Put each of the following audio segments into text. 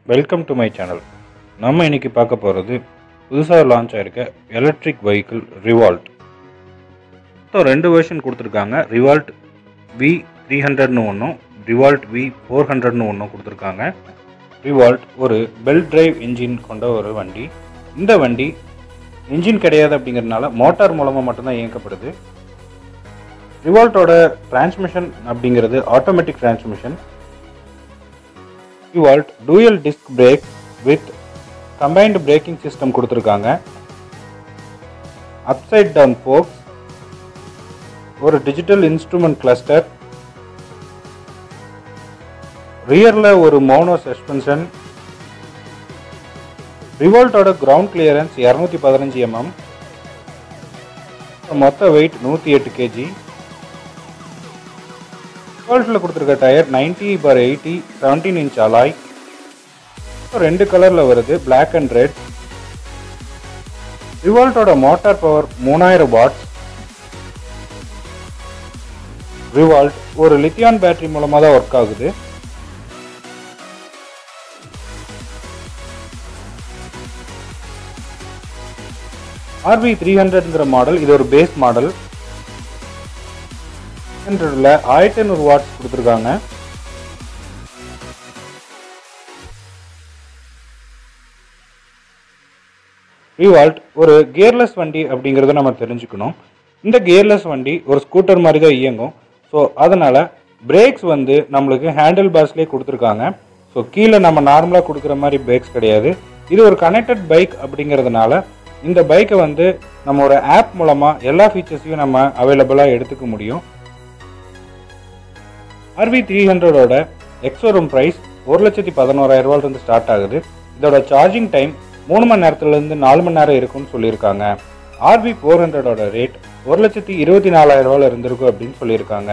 welcome to my channel நம்ம இன்னைக்கு பார்க்க போகிறது புதுசாக லான்ச் ஆயிருக்க எலக்ட்ரிக் வெஹிக்கிள் ரிவால்ட் ஸோ ரெண்டு வெர்ஷன் கொடுத்துருக்காங்க ரிவால்ட் வி த்ரீ ஹண்ட்ரட்னு ஒன்றும் ரிவால்ட் வி ஃபோர் ஹண்ட்ரட்னு ஒன்றும் கொடுத்துருக்காங்க ரிவால்ட் ஒரு பெல் டிரைவ் இன்ஜின் கொண்ட ஒரு வண்டி இந்த வண்டி இன்ஜின் கிடையாது அப்படிங்கிறதுனால மோட்டார் மூலமாக மட்டும்தான் இயக்கப்படுது ரிவால்ட்டோட டிரான்ஸ்மிஷன் அப்படிங்கிறது automatic transmission Revolt dual disc brake with combined braking system கொடுத்துருக்காங்க அப்சைட் டவுன் ஃபோக்ஸ் ஒரு டிஜிட்டல் இன்ஸ்ட்ருமெண்ட் கிளஸ்டர் ரியரில் ஒரு மோனோ சஸ்பென்ஷன் ரிவால்ட்டோட கிரவுண்ட் கிளியரன்ஸ் இரநூத்தி பதினஞ்சு எம்எம் மொத்த வெயிட் நூற்றி எட்டு கேஜி ரிவால்ட்டில் கொடுத்துருக்க tyre ninety per eighty seventeen inch alloy ரெண்டு கலரில் வருது பிளாக் அண்ட் ரெட் ரிவால்ட்டோட மோட்டார் பவர் மூணாயிரம் வாட்ஸ் ரிவால்ட் ஒரு லித்தியான் பேட்டரி மூலமாக தான் ஒர்க் ஆகுது ஆர்வி த்ரீ ஹண்ட்ரட்ங்கிற மாடல் இது ஒரு பேஸ் மாடல் ஹண்ட்ரட்ல ஆயிரத்தி ஐநூறு வாட்ஸ் கொடுத்துருக்காங்க ரிவால்ட் ஒரு கியர்லெஸ் வண்டி அப்படிங்கிறத நம்ம தெரிஞ்சுக்கணும் இந்த கியர்லெஸ் வண்டி ஒரு ஸ்கூட்டர் மாதிரி தான் இயங்கும் ஸோ அதனால் பிரேக்ஸ் வந்து நம்மளுக்கு ஹேண்டில் பார்ஸ்லேயே கொடுத்துருக்காங்க ஸோ கீழே நம்ம நார்மலாக கொடுக்குற மாதிரி பிரேக்ஸ் கிடையாது இது ஒரு கனெக்டட் பைக் அப்படிங்கிறதுனால இந்த பைக்கை வந்து நம்ம ஒரு ஆப் மூலமாக எல்லா ஃபீச்சர்ஸையும் நம்ம அவைலபிளாக எடுத்துக்க முடியும் ஆர்வி த்ரீ ஹண்ட்ரடோட எக்ஸோரூம் ப்ரைஸ் ஒரு லட்சத்தி பதினோராயிரம் ரூபாயிலிருந்து ஸ்டார்ட் ஆகுது இதோட சார்ஜிங் டைம் மூணு மணி நேரத்துலேருந்து நாலு மணி நேரம் இருக்கும்னு சொல்லியிருக்காங்க ஆர்வி ஃபோர் ஹண்ட்ரடோட ரேட் ஒரு லட்சத்தி இருபத்தி நாலாயிரம் ரூபாயில் இருந்திருக்கும் அப்படின்னு சொல்லியிருக்காங்க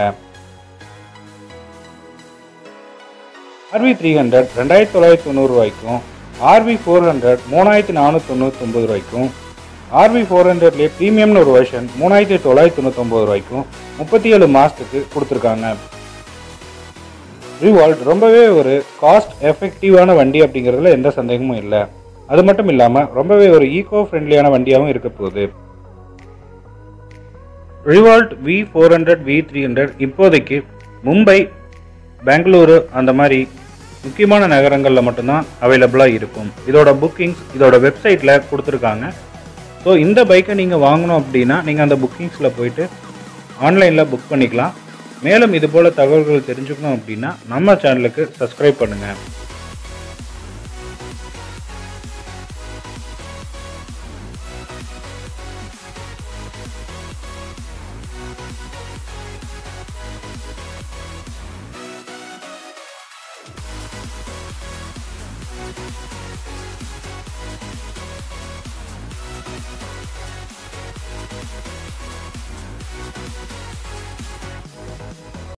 ஆர்வி த்ரீ ஹண்ட்ரட் ரெண்டாயிரத்தி தொள்ளாயிரத்தி தொண்ணூறு ரூபாய்க்கும் ஆர்வி ஃபோர் ஹண்ட்ரட் மூணாயிரத்தி நானூற்றி தொண்ணூத்தொம்பது ரூபாய்க்கும் ஆர்வி ஃபோர் ஹண்ட்ரட்லேயே ப்ரீமியம்னு ஒரு வெர்ஷன் மூணாயிரத்தி தொள்ளாயிரத்தி தொண்ணூத்தொம்பது ரூபாய்க்கும் முப்பத்தி ஏழு மாதத்துக்கு கொடுத்துருக்காங்க ரிவால்ட் ரொம்பவே ஒரு காஸ்ட் எஃபெக்டிவான வண்டி அப்படிங்கிறதுல எந்த சந்தேகமும் இல்லை அது மட்டும் இல்லாமல் ரொம்பவே ஒரு ஈகோ ஃப்ரெண்ட்லியான வண்டியாகவும் இருக்க போகுது Revolt V four hundred V three hundred இப்போதைக்கு மும்பை பெங்களூரு அந்த மாதிரி முக்கியமான நகரங்களில் மட்டும்தான் அவைலபிளாக இருக்கும் இதோட புக்கிங்ஸ் இதோட வெப்சைட்டில் கொடுத்துருக்காங்க ஸோ இந்த பைக்கை நீங்கள் வாங்கணும் அப்படின்னா நீங்கள் அந்த புக்கிங்ஸில் போயிட்டு ஆன்லைனில் புக் பண்ணிக்கலாம் மேலும் இது போல் தகவல்கள் தெரிஞ்சுக்கணும் அப்படின்னா நம்ம சேனலுக்கு சப்ஸ்கிரைப் பண்ணுங்கள்